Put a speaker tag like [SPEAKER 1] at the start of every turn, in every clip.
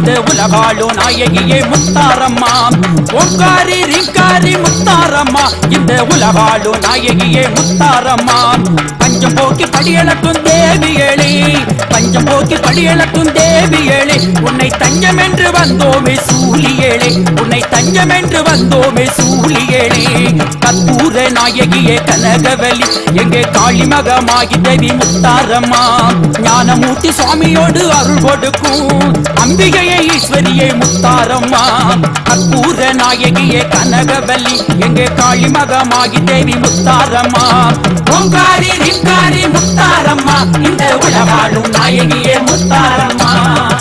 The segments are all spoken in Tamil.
[SPEAKER 1] இந்த உலகாளோ நாயகியே முத்தாரம்மா ஓங்காரி ரிங்காரி முத்தாரம்மா இந்த உலகாளோ நாயகியே முத்தாரம்மா பஞ்சம் போக்கி படியளக்கும் தேவியளே பஞ்சம் போக்கி படியளக்கும் தேவியளே உன்னை தஞ்சம் என்று வந்தோமே சூழியேளே உன்னை தஞ்சம் என்று வந்தோமே சூழியேளே கற்பூர நாயகியே கனகவலி எங்கே காளிமகமாகி தேவி முத்தாரம்மா ஞானமூர்த்தி சுவாமியோடு அருள் கொடுக்கும் அம்பிகையே ஈஸ்வரியே முத்தாரம்மா கற்பூர நாயகியே கனகவல்லி எங்கே காளிமகமாகி தேவி முத்தாரம்மா ஓங்காரி ரிங்காரி முத்தாரம்மா இந்த உலகாளும் நாயகியே முத்தாரம்மா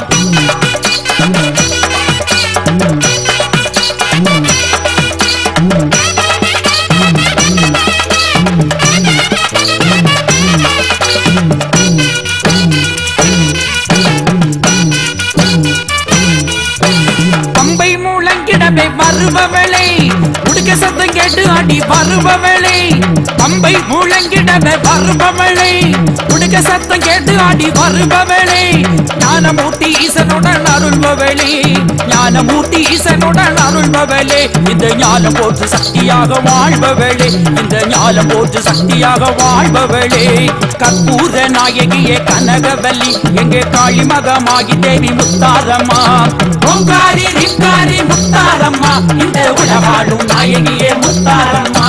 [SPEAKER 1] பம்பை மூலங்கிடமே வருபவளே உடுக்க சத்தம் கேட்டு அடி வருபவளே பம்பை மூலங்கிடமே வருபவளே உடுக்க சத்தம் கேட்டு அடி வருபவளே ஞானமூர்த்தி ஈசனுடன் அருள்பவளே ஞானமூர்த்தி ஈசனுடன் அருள்பவளே இந்த ஞானம் போற்று சக்தியாக வாழ்பவளே இந்த ஞானம் போற்று சக்தியாக வாழ்பவளே கற்பூர நாயகியே கனகவல்லி எங்கே காளிமகமாகி தேவி முத்தாரம்மா ஓங்காரி ரிங்காரி முத்தாரம்மா இந்த உலகாளும் நாயகியே முத்தாரம்மா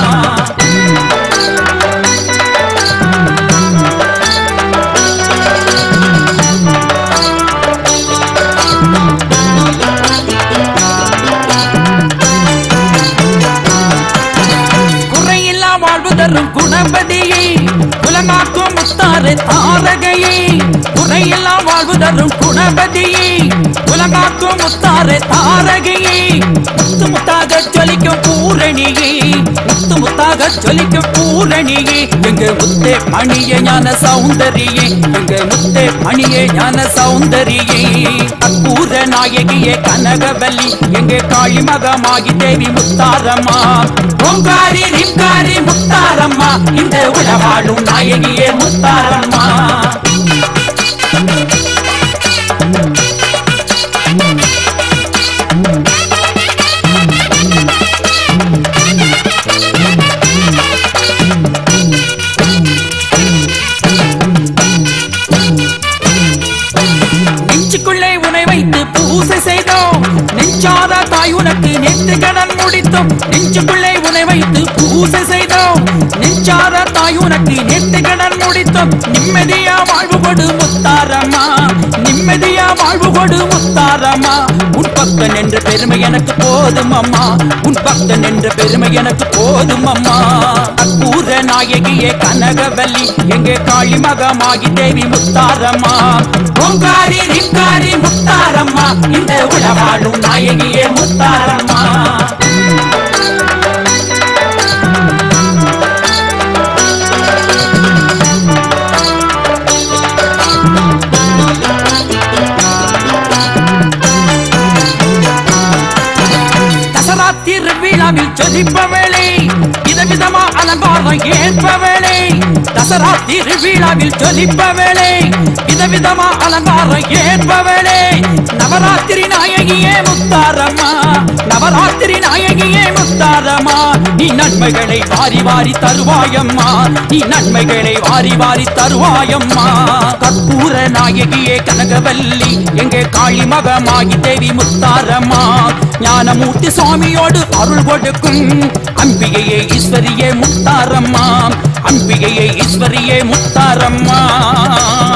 [SPEAKER 1] குறையில்லா வாழ்வு தரும் குணபதியை குலங்காக்கும் முத்தாறு தாரகையை குறையில்லா வாழ்வு தரும் குணபதியை குலங்காக்கும் முத்தாறு தாரகையை முத்து முத்தாக ஜொலிக்கும் பூரணியை முத்து முத்தாக ஜொலிக்கும் பூரணியை எங்க முத்தே மணிய ஞான சௌந்தரியே எங்க முத்தே மணியே ஞான சௌந்தரியே அற்பூர நாயகியே கனகவல்லி எங்கே காளிமகமாகி தேவி முத்தாரம்மா ஓங்காரி ரிங்காரி முத்தாரம்மா இந்த உலகாளும் நாயகியே முத்தாரம்மா நெஞ்சுக்குள்ளே உனை வைத்து பூசை செய்தோம் நெஞ்சாத தாய் உனக்கு நேற்று கடன் முடித்தோம் நெஞ்சுக்குள்ளே உனை வைத்து பூசை செய்தோம் நெஞ்சாத தாய் உனக்கு நேற்று கடன் முடித்தோம் நிம்மதியா வாழ்வு கொடு முத்தாரம்மா நிம்மதியா வாழ்வு கொடு முத்தாரம்மா உன் பக்தன் என்ற பெருமை எனக்கு போதும் அம்மா உன் பக்தன் என்ற பெருமை எனக்கு போதும் அம்மா அற்பூர நாயகியே கனகவல்லி எங்கே காளிமகமாகி தேவி முத்தாரம்மா ஓங்காரி ரிங்காரி முத்தாரம்மா இந்த உலகாளும் நாயகியே முத்தாரம்மா தசரா திருவிழாவில் ஜொலிப்பவளே விதவிதமா அலங்காரம் ஏற்பவளே தசரா திருவிழாவில் ஜொலிப்பவளே விதவிதமா அலங்காரம் ஏற்பவளே நவராத்திரி நாயகியே முத்தாரம்மா நவராத்திரி நாயகியே முத்தாரம்மா நீ நன்மைகளை வாரி வாரி தருவாயம்மா நீ நன்மைகளை வாரி வாரி தருவாயம்மா கற்பூர நாயகியே கனகவல்லி எங்கே காளி மகமாகி தேவி முத்தாரம்மா ஞானமூர்த்தி சுவாமியோடு அருள் கொடுக்கும் அம்பிகையே ஈஸ்வரியே முத்தாரம்மா அம்பிகையே ஈஸ்வரியே முத்தாரம்மா